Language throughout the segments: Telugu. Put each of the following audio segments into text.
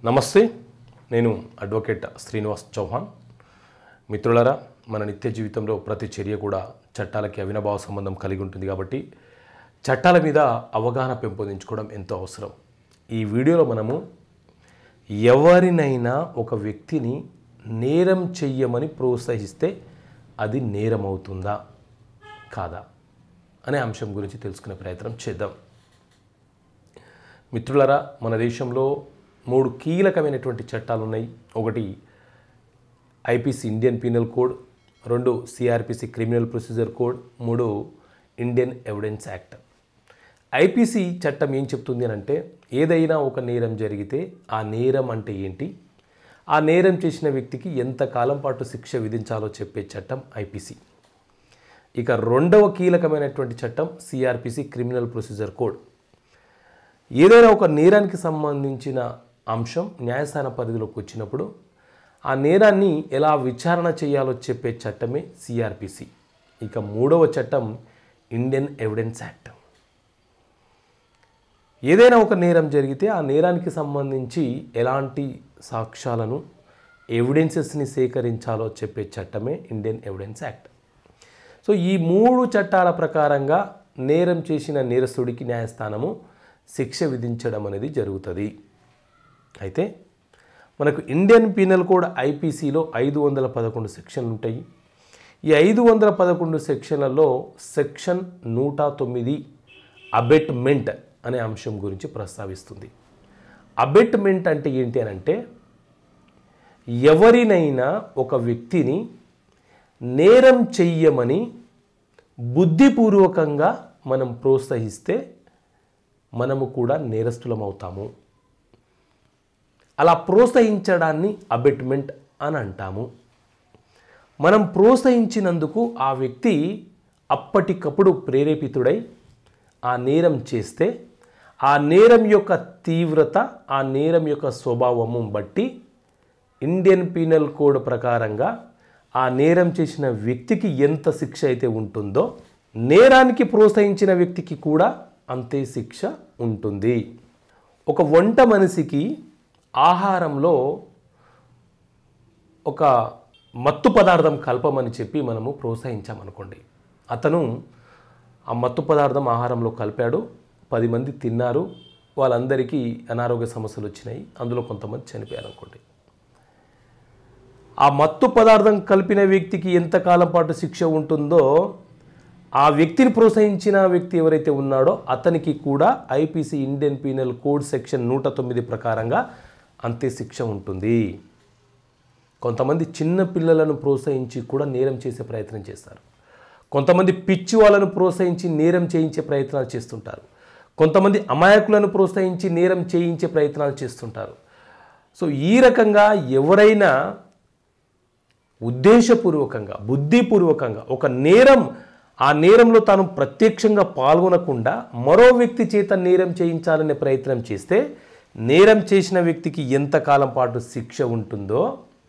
నమస్తే నేను అడ్వకేట్ శ్రీనివాస్ చౌహాన్ మిత్రులారా మన నిత్య జీవితంలో ప్రతి చర్య కూడా చట్టాలకి అవినాభావ సంబంధం కలిగి ఉంటుంది కాబట్టి చట్టాల మీద అవగాహన పెంపొందించుకోవడం ఎంతో అవసరం ఈ వీడియోలో మనము ఎవరినైనా ఒక వ్యక్తిని నేరం చెయ్యమని ప్రోత్సహిస్తే అది నేరం అవుతుందా కాదా అనే అంశం గురించి తెలుసుకునే ప్రయత్నం చేద్దాం మిత్రులరా మన దేశంలో మూడు కీలకమైనటువంటి చట్టాలు ఉన్నాయి ఒకటి ఐపీసీ ఇండియన్ పీనల్ కోడ్ రెండు సిఆర్పిసి క్రిమినల్ ప్రొసీజర్ కోడ్ మూడు ఇండియన్ ఎవిడెన్స్ యాక్ట్ ఐపీసీ చట్టం ఏం చెప్తుంది అని అంటే ఏదైనా ఒక నేరం జరిగితే ఆ నేరం అంటే ఏంటి ఆ నేరం చేసిన వ్యక్తికి ఎంత కాలం పాటు శిక్ష విధించాలో చెప్పే చట్టం ఐపీసీ ఇక రెండవ కీలకమైనటువంటి చట్టం సిఆర్పిసి క్రిమినల్ ప్రొసీజర్ కోడ్ ఏదైనా ఒక నేరానికి సంబంధించిన అంశం న్యాయస్థాన పరిధిలోకి వచ్చినప్పుడు ఆ నేరాన్ని ఎలా విచారణ చేయాలో చెప్పే చట్టమే సిఆర్పిసి ఇక మూడవ చట్టం ఇండియన్ ఎవిడెన్స్ యాక్ట్ ఏదైనా ఒక నేరం జరిగితే ఆ నేరానికి సంబంధించి ఎలాంటి సాక్ష్యాలను ఎవిడెన్సెస్ని సేకరించాలో చెప్పే చట్టమే ఇండియన్ ఎవిడెన్స్ యాక్ట్ సో ఈ మూడు చట్టాల ప్రకారంగా నేరం చేసిన నేరస్తుడికి న్యాయస్థానము శిక్ష విధించడం అనేది జరుగుతుంది అయితే మనకు ఇండియన్ పీనల్ కోడ్ ఐపీసీలో ఐదు వందల పదకొండు సెక్షన్లు ఉంటాయి ఈ ఐదు వందల పదకొండు సెక్షన్లలో సెక్షన్ నూట తొమ్మిది అబెట్మెంట్ అనే అంశం గురించి ప్రస్తావిస్తుంది అబెట్మెంట్ అంటే ఏంటి అని అంటే ఎవరినైనా ఒక వ్యక్తిని నేరం చెయ్యమని బుద్ధిపూర్వకంగా మనం ప్రోత్సహిస్తే మనము కూడా నేరస్తులం అవుతాము అలా ప్రోత్సహించడాన్ని అబెట్మెంట్ అని అంటాము మనం ప్రోత్సహించినందుకు ఆ వ్యక్తి అప్పటికప్పుడు ప్రేరేపితుడై ఆ నేరం చేస్తే ఆ నేరం యొక్క తీవ్రత ఆ నేరం యొక్క స్వభావము బట్టి ఇండియన్ పీనల్ కోడ్ ప్రకారంగా ఆ నేరం చేసిన వ్యక్తికి ఎంత శిక్ష అయితే ఉంటుందో నేరానికి ప్రోత్సహించిన వ్యక్తికి కూడా అంతే శిక్ష ఉంటుంది ఒక వంట మనిషికి ఆహారంలో ఒక మత్తు పదార్థం కలపమని చెప్పి మనము ప్రోత్సహించామనుకోండి అతను ఆ మత్తు పదార్థం ఆహారంలో కలిపాడు పది మంది తిన్నారు వాళ్ళందరికీ అనారోగ్య సమస్యలు వచ్చినాయి అందులో కొంతమంది చనిపోయారు అనుకోండి ఆ మత్తు పదార్థం కలిపిన వ్యక్తికి ఎంతకాలం పాటు శిక్ష ఉంటుందో ఆ వ్యక్తిని ప్రోత్సహించిన వ్యక్తి ఎవరైతే ఉన్నాడో అతనికి కూడా IPC Indian penal code section నూట తొమ్మిది ప్రకారంగా అంతే శిక్ష ఉంటుంది కొంతమంది చిన్న పిల్లలను ప్రోత్సహించి కూడా నేరం చేసే ప్రయత్నం చేస్తారు కొంతమంది పిచ్చి వాళ్ళను ప్రోత్సహించి నేరం చేయించే ప్రయత్నాలు చేస్తుంటారు కొంతమంది అమాయకులను ప్రోత్సహించి నేరం చేయించే ప్రయత్నాలు చేస్తుంటారు సో ఈ రకంగా ఎవరైనా ఉద్దేశపూర్వకంగా బుద్ధిపూర్వకంగా ఒక నేరం ఆ నేరంలో తాను ప్రత్యక్షంగా పాల్గొనకుండా మరో వ్యక్తి చేత నేరం చేయించాలనే ప్రయత్నం చేస్తే నేరం చేసిన వ్యక్తికి ఎంతకాలం పాటు శిక్ష ఉంటుందో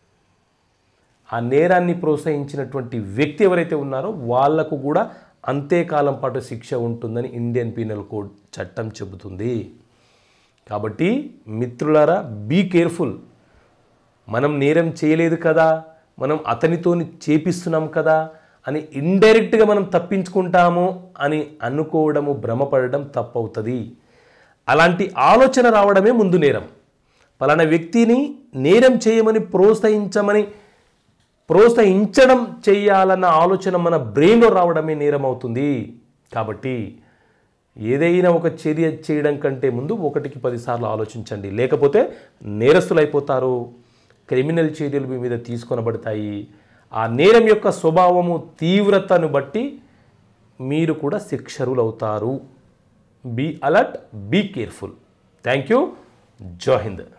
ఆ నేరాన్ని ప్రోత్సహించినటువంటి వ్యక్తి ఎవరైతే ఉన్నారో వాళ్లకు కూడా అంతే కాలం పాటు శిక్ష ఉంటుందని ఇండియన్ పీనల్ కోడ్ చట్టం చెబుతుంది కాబట్టి మిత్రులారా బీ కేర్ఫుల్ మనం నేరం చేయలేదు కదా మనం అతనితో చేపిస్తున్నాం కదా అని ఇండైరెక్ట్గా మనం తప్పించుకుంటాము అని అనుకోవడము భ్రమపడడం తప్పవుతుంది అలాంటి ఆలోచన రావడమే ముందు నేరం పలానా వ్యక్తిని నేరం చేయమని ప్రోత్సహించమని ప్రోత్సహించడం చేయాలన్న ఆలోచన మన బ్రెయిన్లో రావడమే నేరం అవుతుంది కాబట్టి ఏదైనా ఒక చర్య చేయడం కంటే ముందు ఒకటికి పదిసార్లు ఆలోచించండి లేకపోతే నేరస్తులైపోతారు క్రిమినల్ చర్యలు మీ మీద తీసుకొనబడతాయి ఆ నేరం యొక్క స్వభావము తీవ్రతను బట్టి మీరు కూడా శిక్షరులవుతారు be alert be careful thank you జై హింద్